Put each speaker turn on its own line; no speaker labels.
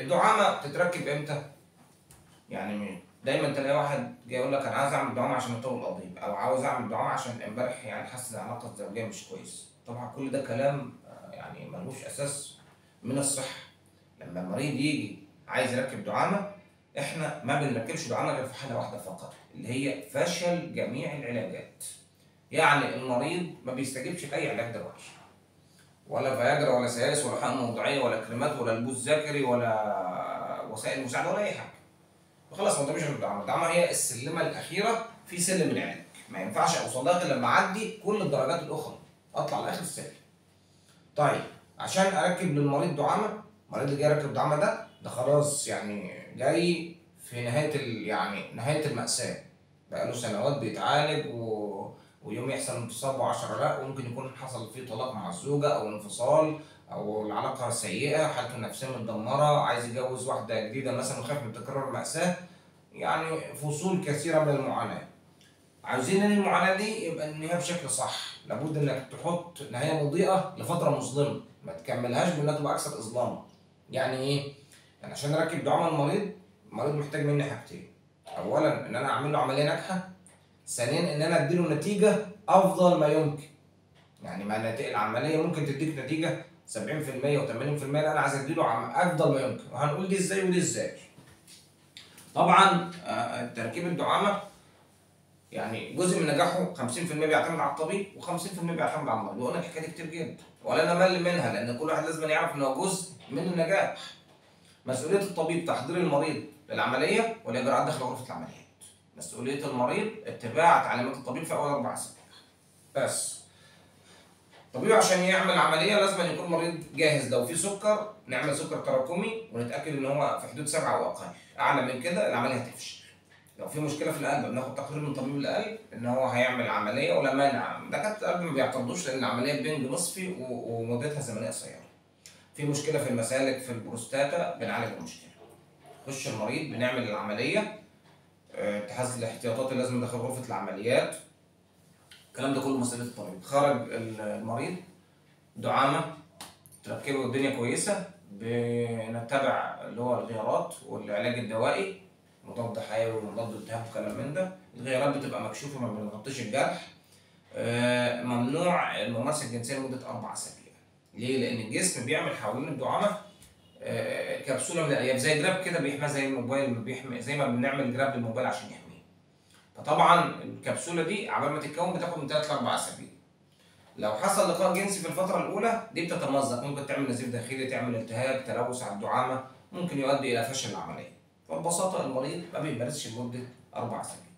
الدعامه بتتركب امتى؟ يعني م- دايما تلاقي واحد جاي يقول لك انا عايز اعمل دعامه عشان اطول القضيب او عاوز اعمل دعامه عشان امبارح يعني حاسس ان العلاقه الزوجيه مش كويس طبعا كل ده كلام آه، يعني ملوش اساس من الصحه لما المريض يجي عايز يركب دعامه احنا ما بنركبش دعامه غير في حاله واحده فقط اللي هي فشل جميع العلاجات يعني المريض ما بيستجيبش لاي علاج دلوقتي ولا فياجرا ولا سيالس ولا حقن موضعيه ولا كريمات ولا لبوس ذكري ولا وسائل مساعده ولا اي حاجه فخلاص ما قداميش غير الدعامه الدعامه هي السلمه الاخيره في سلم العلاج ما ينفعش اوصل لها غير لما اعدي كل الدرجات الاخرى اطلع لاخر السلم طيب عشان اركب للمريض دعامه المريض اللي جاي يركب دعامه ده ده خلاص يعني جاي في نهايه ال... يعني نهايه الماساه بقاله سنوات بيتعالج و... ويوم يحصل انتصاب وعشرة لا وممكن يكون حصل فيه طلاق مع الزوجة أو انفصال أو العلاقة سيئة حالته النفسية متدمرة عايز يتجوز واحدة جديدة مثلا وخايف من تكرار المأساة يعني فصول كثيرة من المعاناة عاوزين ان المعاناة دي يبقى ننهيها بشكل صح لابد انك تحط نهاية مضيئة لفترة مظلمة ما تكملهاش بانها تبقى اكثر اظلاما يعني ايه؟ يعني عشان اركب دعامة المريض المريض محتاج مني حاجتين اولا ان انا اعمل له عملية ناجحة ثانيا ان انا اديله نتيجه افضل ما يمكن يعني ما نتائج العمليه ممكن تديك نتيجه 70% و80% لا انا عايز اديله عم- افضل ما يمكن وهنقول دي ازاي ودي ازاي طبعا آه، تركيب الدعامه يعني جزء من نجاحه 50% بيعتمد على الطبيب و50% بيعتمد على المريض وقلنا الحكايه دي كتير جدا ولا نمل منها لان كل واحد لازم يعرف ان هو جزء من النجاح مسؤوليه الطبيب تحضير المريض للعمليه والاجراءات داخل غرفه العمليات مسؤوليه المريض اتباع تعليمات الطبيب في اول اربع اسابيع بس الطبيب عشان يعمل عمليه لازم أن يكون مريض جاهز لو في سكر نعمل سكر تراكمي ونتاكد ان هو في حدود سبعه او اقل اعلى من كده العمليه هتفشل لو في مشكله في القلب بناخد تقرير من طبيب القلب ان هو هيعمل عمليه ولا مانع دكاتره القلب ما بيعترضوش لان العمليه بنج نصفي و- ومدتها زمنيه قصيره في مشكله في المسالك في البروستاتا بنعالج المشكله خش المريض بنعمل العمليه آه، تحدد الاحتياطات اللي لازم داخل غرفه العمليات الكلام ده كله مسؤوليه الطبيب خرج ال- المريض دعامه تركبه الدنيا كويسه بنتبع اللي هو الغيارات والعلاج الدوائي مضاد حيوي ومضاد التهاب وكلام من ده الغيارات بتبقى مكشوفه ما بنغطيش الجرح آه، ممنوع الممارسه الجنسيه لمده اربع اسابيع ليه؟ لان الجسم بيعمل حوالين الدعامه آه، كبسوله من الالياف زي جراب كده بيحميها زي الموبايل ما بيحمي زي ما بنعمل جراب للموبايل عشان يحميه فطبعا الكبسوله دي عبال ما تتكون بتاخد من 3 ل 4 اسابيع لو حصل لقاء جنسي في الفتره الاولى دي بتتمزق ممكن تعمل نزيف داخلي تعمل التهاب تلوث على الدعامه ممكن يؤدي الى فشل العمليه فببساطه المريض ما بيمارسش لمده اربع اسابيع